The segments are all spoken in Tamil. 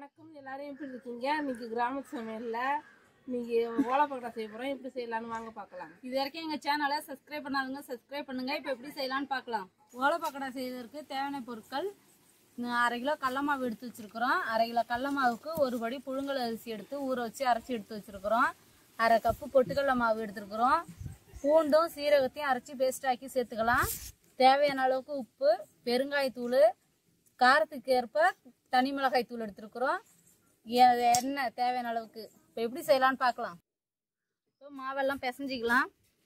வணக்கம் எல்லாரும் எப்படி இருக்கீங்க இன்னைக்கு கிராம சமையல்ல இன்னைக்கு ஓலப்பக்கடா செய்ய போறோம் எப்படி செய்யலாம்னு வாங்க பார்க்கலாம் இது வரைக்கும் எங்கள் சேனலை சப்ஸ்கிரைப் பண்ணாதவங்க சப்ஸ்கிரைப் பண்ணுங்கள் இப்போ எப்படி செய்யலாம்னு பார்க்கலாம் ஓலை பக்கடா செய்வதற்கு தேவையான பொருட்கள் இன்னும் அரை கிலோ கடல மாவு எடுத்து வச்சுருக்குறோம் அரை கிலோ கடல மாவுக்கு ஒரு படி புழுங்கல் அரிசி எடுத்து ஊற வச்சு அரைச்சி எடுத்து வச்சுருக்குறோம் அரை கப்பு பொட்டுக்கடல மாவு எடுத்துருக்குறோம் பூண்டும் சீரகத்தையும் அரைச்சி பேஸ்ட் ஆக்கி சேர்த்துக்கலாம் தேவையான அளவுக்கு உப்பு பெருங்காயத்தூள் காரத்துக்கு ஏற்ப தனி மிளகாய் தூள் எடுத்துருக்குறோம் எ- எண்ணெய் தேவையான அளவுக்கு இப்போ எப்படி செய்யலாம்னு பார்க்கலாம் இப்போ மாவெல்லாம் பிசைஞ்சிக்கலாம்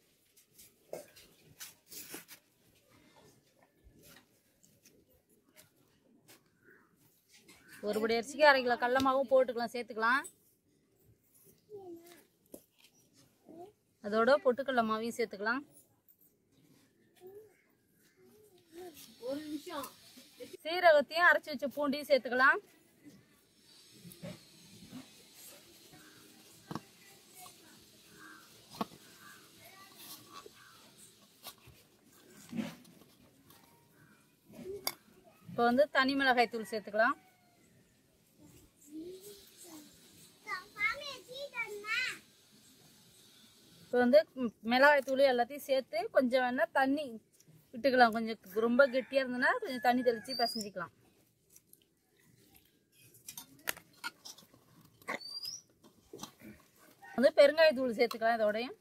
ஒரு படி அரிசிக்கு அரை கிலோ கடல மாவும் போட்டுக்கலாம் சேர்த்துக்கலாம் அதோட பொட்டுக்கடல மாவையும் சேர்த்துக்கலாம் ஒரு நிமிஷம் சீரகத்தையும் அரைச்சி வச்ச பூண்டையும் சேர்த்துக்கலாம் இப்போ வந்து தனி மிளகாய் தூள் சேர்த்துக்கலாம் இப்போ வந்து ம், மிளகாய் தூள் எல்லாத்தையும் சேர்த்து கொஞ்சம் வேணா தண்ணி விட்டுக்கலாம் கொஞ்சம் ரொம்ப கெட்டியாக இருந்ததுன்னா கொஞ்சம் தண்ணி தெளித்து பிசைஞ்சிக்கலாம் வந்து பெருங்காய தூள் சேர்த்துக்கலாம் இதோடையும்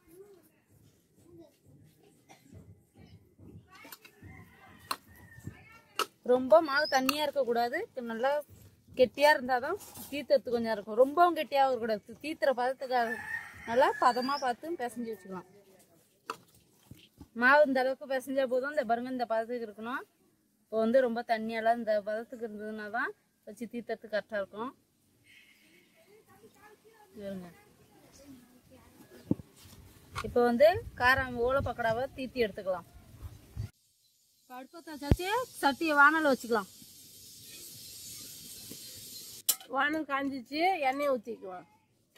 ரொம்ப மாவு தண்ணியாக இருக்கக்கூடாது நல்லா கெட்டியாக இருந்தால் தான் தீத்துறது கொஞ்சம் இருக்கும் ரொம்பவும் கெட்டியாக இருக்கக்கூடாது தீத்துற பதத்துக்காக நல்லா பதமாக பார்த்து பிசைஞ்சு வச்சுக்கலாம் மாவு இந்த அளவுக்கு பிசைஞ்சா போதும் இந்த பாருங்க இந்த பதத்துக்கு இருக்கணும் இப்போ வந்து ரொம்ப தண்ணியெல்லாம் இந்த பதத்துக்கு இருந்ததுன்னா தான் வச்சு தீத்துறதுக்கு கரெக்டாக இருக்கும் இருங்க இப்போ வந்து காரம் ஓலை பக்கடாவை தீத்தி எடுத்துக்கலாம் அடுப்பத்தை வச்சாச்சு சட்டியை வானல் வச்சுக்கலாம் வானல் காஞ்சிச்சு எண்ணெய் ஊற்றிக்குவோம்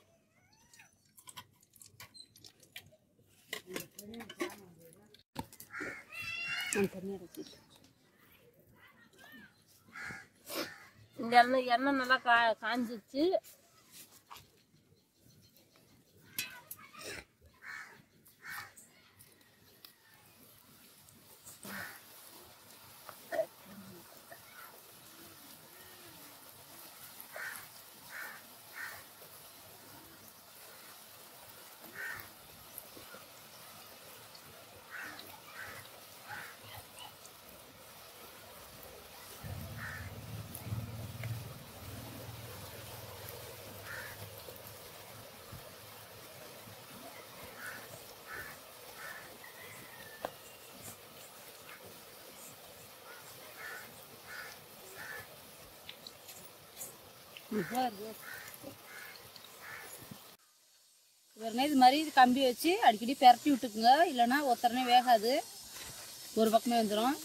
இந்த எண்ணெய் எண்ணெய் நல்லா கா காஞ்சிச்சு இவருனே இது மாதிரி இது கம்பி வச்சு அடிக்கடி பெரட்டி விட்டுக்குங்க இல்லைன்னா ஒத்தரனே வேகாது ஒரு பக்கமே வந்துடும்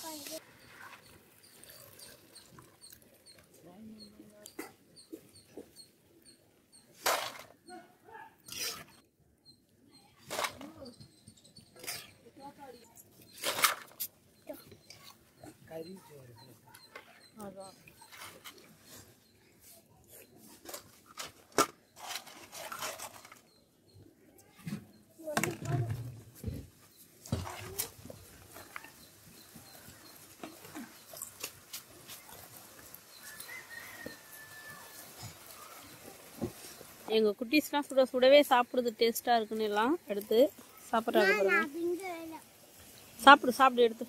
எங்கள் குட்டீஸ்லாம் சுட சுடவே சாப்பிடுறது டேஸ்ட்டாக இருக்குன்னு எல்லாம் எடுத்து சாப்பிட்றாங்க பாருங்க சாப்பிடு சாப்பிடு எடுத்து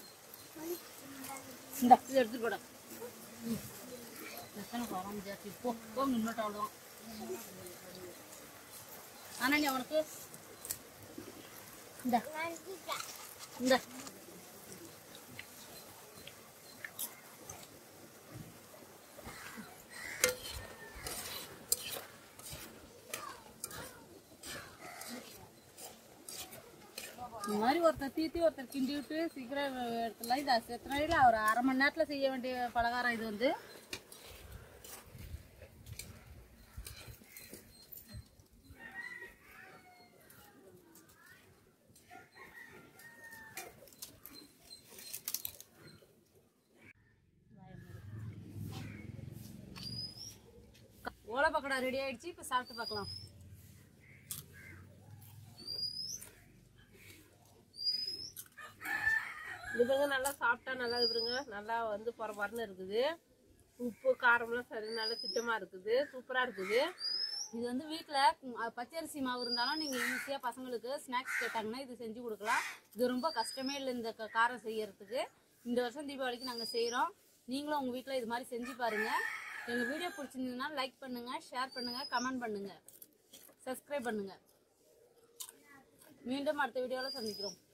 இந்த இது எடுத்துட்டு போட எத்தனை குழம்பு ஜாஸ்தி போ போ நின்றுட்டு அவ்வளோதான் ஆனால் நீ அவனுக்கு இந்த இந்த இந்த மாதிரி ஒருத்தர் தீத்தி ஒருத்தர் கிண்டி விட்டு சீக்கிரம் எடுத்துலாம் இது எத்தனை இல்லை ஒரு அரை மணி நேரத்தில் செய்ய வேண்டிய பலகாரம் இது வந்து ஓலை பக்கோடா ரெடி ஆயிடுச்சு இப்போ சாப்பிட்டு பார்க்கலாம் இது பாருங்க நல்லா சாப்பிட்டா நல்லா இது பாருங்க நல்லா வந்து பொற பொறன்னு இருக்குது உப்பு காரம்லாம் சரி நல்லா திட்டமா இருக்குது சூப்பரா இருக்குது இது வந்து வீட்டில் பச்சரிசி மாவு இருந்தாலும் நீங்கள் ஈஸியாக பசங்களுக்கு ஸ்நாக்ஸ் கேட்டாங்கன்னா இது செஞ்சு கொடுக்கலாம் இது ரொம்ப கஷ்டமே இல்லை இந்த க- காரம் செய்யறதுக்கு இந்த வருஷம் தீபாவளிக்கு நாங்கள் செய்கிறோம் நீங்களும் உங்கள் வீட்டில் இது மாதிரி செஞ்சு பாருங்கள் எங்கள் வீடியோ பிடிச்சிருந்ததுன்னா லைக் பண்ணுங்கள் ஷேர் பண்ணுங்கள் கமெண்ட் பண்ணுங்கள் சப்ஸ்கிரைப் பண்ணுங்கள் மீண்டும் அடுத்த வீடியோவில் சந்திக்கிறோம்